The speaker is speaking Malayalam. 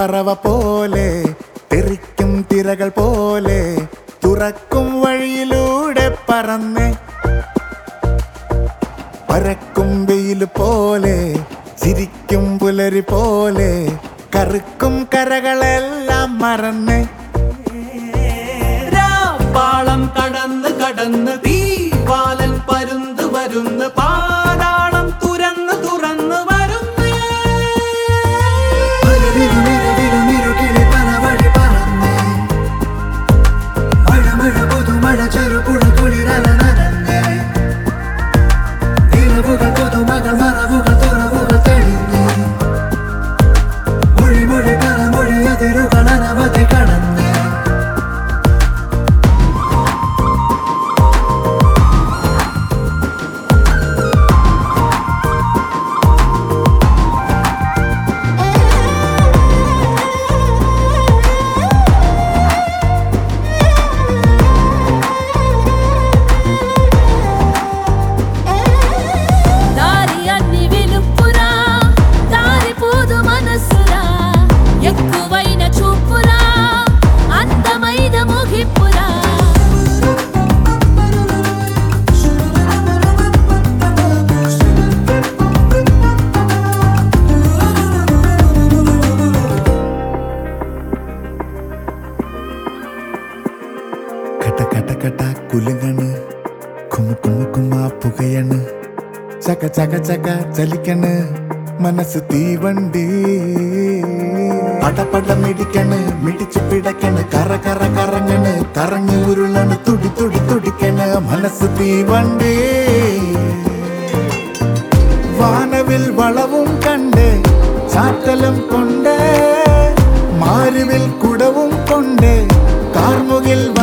പറവ പോലെ തെറിക്കും തിരകൾ പോലെ തുറക്കും വഴിയിലൂടെ പറന്ന് പരക്കും വെയിൽ പോലെ ചിരിക്കും പുലരി പോലെ കറുക്കും കരകളെല്ലാം മറന്ന് പാളം കടന്ന് കടന്ന് തീവാലൻ പരുന്ത് വരുന്ന് പാതാളം തുരന്ന് തുറന്ന് വരുന്ന് മഴവിരുമിരുകിലെ പല വഴി പറന്നേ മഴ മഴ പുതുമഴ ചെറുപുഴ കുളിരല നനന്നേ നിലവുകൾ പുതുമകൾ മറവുകൾ തുറവുകൾ തെളിഞ്ഞേ മൊഴി മൊഴി പലമൊഴി അതിരുകൾ അനവധി കടന്നേ దారి అన్ని విలుపురా దారి పోదు మనసురా ఎక్కువైన చూపురా అందమైన ముగిపురా കട്ട കട്ട കട്ട കുലുങ്ങണ് കുമു കുമു കുമാ പുകയണ് ചക ചക ചക ചലിക്കണ് മനസ്സ് തീവണ്ടി പടപട മിടിക്കണ് മിടിച്ചു പിടക്കണ് കറ കറ കറങ്ങണ് കറങ്ങി ഉരുളണ് തുടി തുടി തുടിക്കണ് മനസ്സ് തീവണ്ടി വാനവിൽ വളവും കണ്ട് ചാത്തലും കൊണ്ട് മാരുവിൽ കുടവും കൊണ്ട് കാർമുകിൽ